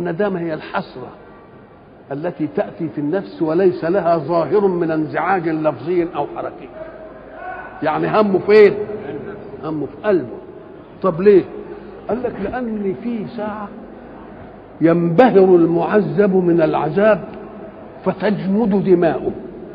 والندامة هي الحسرة التي تأتي في النفس وليس لها ظاهر من انزعاج لفظي أو حركي يعني همه فين همه في قلبه طب ليه قال لك لأن في ساعة ينبهر المعذب من العذاب فتجمد دماؤه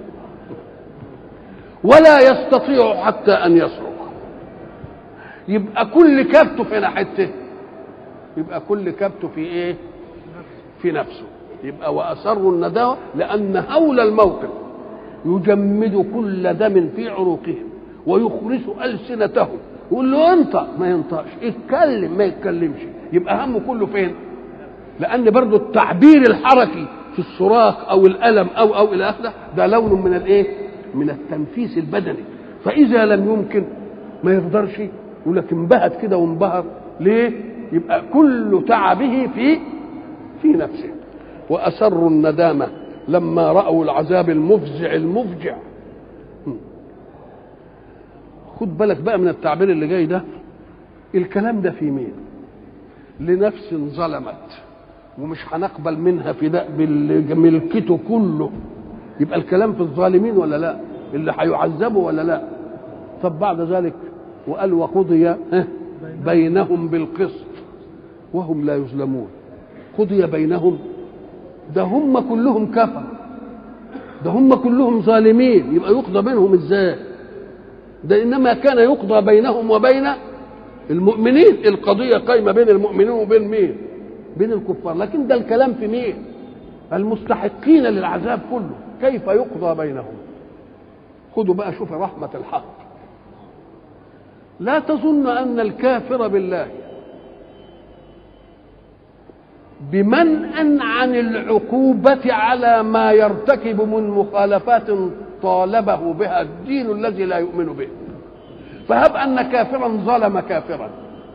ولا يستطيع حتى ان يصرخ يبقى كل كبته في ناحيته يبقى كل كبته في ايه في نفسه يبقى واسروا النداوه لان هول الموقف يجمد كل دم في عروقهم ويخرس السنتهم يقول له انطق ما ينطقش اتكلم ما يتكلمش يبقى همه كله فين لان برضو التعبير الحركي في الصراخ او الالم او او الى اخره ده لون من الايه من التنفيس البدني فاذا لم يمكن ما يقدرش يقول لك انبهت كده وانبهر ليه يبقى كل تعبه في في نفسه واسروا الندامه لما راوا العذاب المفزع المفجع خد بالك بقى من التعبير اللي جاي ده الكلام ده في مين لنفس ظلمت ومش هنقبل منها فداء بملكته كله يبقى الكلام في الظالمين ولا لا اللي هيعذبوا ولا لا طب بعد ذلك وقال وقضي بينهم بالقسط وهم لا يظلمون قضي بينهم ده هم كلهم كفر ده هم كلهم ظالمين يبقى يقضى بينهم ازاي ده انما كان يقضى بينهم وبين المؤمنين القضيه قايمه بين المؤمنين وبين مين بين الكفار لكن ده الكلام في مين المستحقين للعذاب كله كيف يقضى بينهم خدوا بقى شوف رحمة الحق لا تظن أن الكافر بالله بمنأ عن العقوبة على ما يرتكب من مخالفات طالبه بها الدين الذي لا يؤمن به فهب أن كافرا ظلم كافرا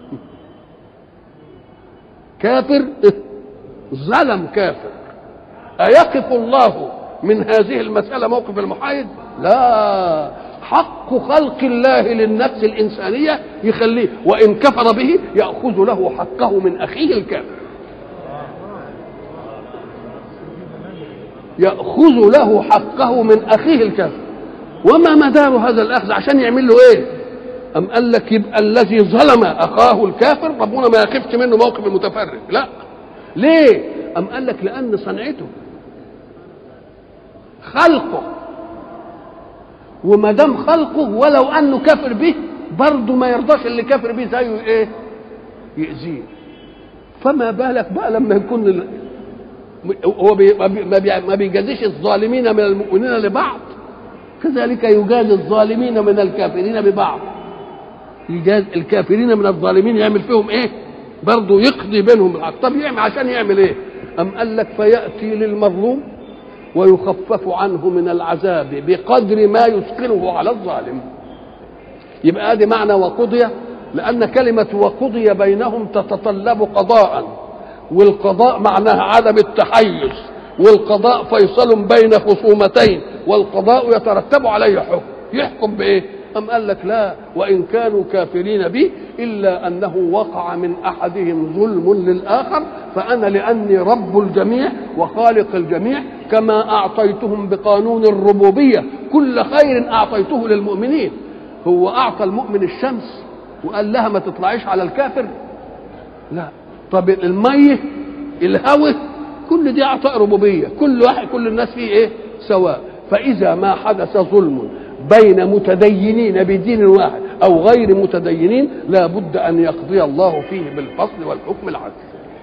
كافر ظلم كافر أيقف الله من هذه المسألة موقف المحايد لا حق خلق الله للنفس الإنسانية يخليه وإن كفر به يأخذ له حقه من أخيه الكافر يأخذ له حقه من أخيه الكافر وما مدار هذا الأخذ عشان يعمل له إيه أم قال لك يبقى الذي ظلم أخاه الكافر ربنا ما يخفش منه موقف المتفرد لا ليه أم قال لك لأن صنعته خلقه وما دام خلقه ولو انه كافر به برضه ما يرضاش اللي كافر به زيه ايه يأذيه فما بالك بقى لما يكون ال... هو بي... ما بيجازيش الظالمين من المؤمنين لبعض كذلك يجازي الظالمين من الكافرين ببعض يجاز الكافرين من الظالمين يعمل فيهم ايه برضه يقضي بينهم الحق طب يعمل عشان يعمل ايه ام قال لك فياتي للمظلوم ويخفف عنه من العذاب بقدر ما يثقله على الظالم يبقى ادي معنى وقضي لان كلمه وقضي بينهم تتطلب قضاء والقضاء معناها عدم التحيز والقضاء فيصل بين خصومتين والقضاء يترتب عليه حكم يحكم بايه أم قال لك لا وإن كانوا كافرين بي إلا أنه وقع من أحدهم ظلم للآخر فأنا لأني رب الجميع وخالق الجميع كما أعطيتهم بقانون الربوبية كل خير أعطيته للمؤمنين هو أعطى المؤمن الشمس وقال لها ما تطلعيش على الكافر لا طب المية الهوى كل دي أعطاء ربوبية كل واحد كل الناس فيه إيه سواء فإذا ما حدث ظلم بين متدينين بدين واحد او غير متدينين لا بد ان يقضي الله فيه بالفصل والحكم العدل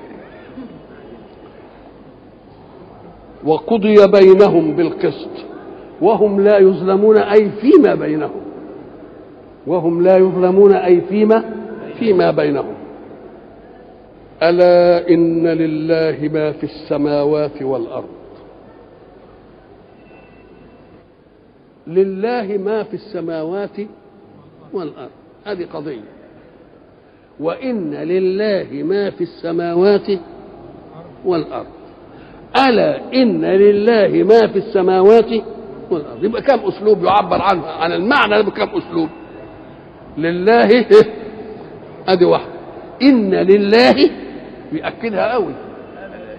وقضي بينهم بالقسط وهم لا يظلمون اي فيما بينهم وهم لا يظلمون اي فيما فيما بينهم الا ان لله ما في السماوات والارض لله ما في السماوات والارض هذه قضيه وان لله ما في السماوات والارض الا ان لله ما في السماوات والارض يبقى كم اسلوب يعبر عنه عن المعنى بكم اسلوب لله ادي واحده ان لله بيأكدها قوي